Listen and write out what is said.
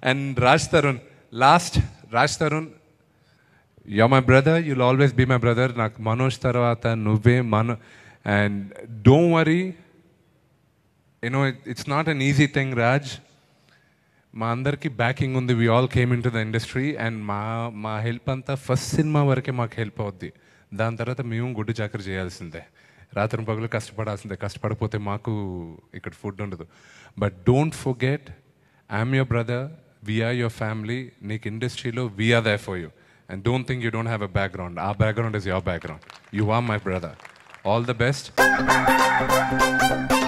and Raj Tarun last Raj Tarun yo my brother you'll always be my brother నాకు మనోజ్ తర్వాత నువ్వే Mano and don't worry you know it's not an easy thing Raj మా అందరికి backing ఉంది we all came into the industry and మా మా help అంతా first cinema వరకే మాకు హెల్ప్ అవుద్ది దాని తర్వాత మేము గుడ్డు చాకరీ చేయాల్సిందే రాత్రి పగలు కష్టపడాల్సిందే కష్టపడకపోతే మాకు ఇక్కడ ఫుడ్ ఉండదు but don't forget I'm your brother we're your family నీకు ఇండస్ట్రీలో we're there for you and don't think you don't have a background ఆ background is your background you are my brother all the best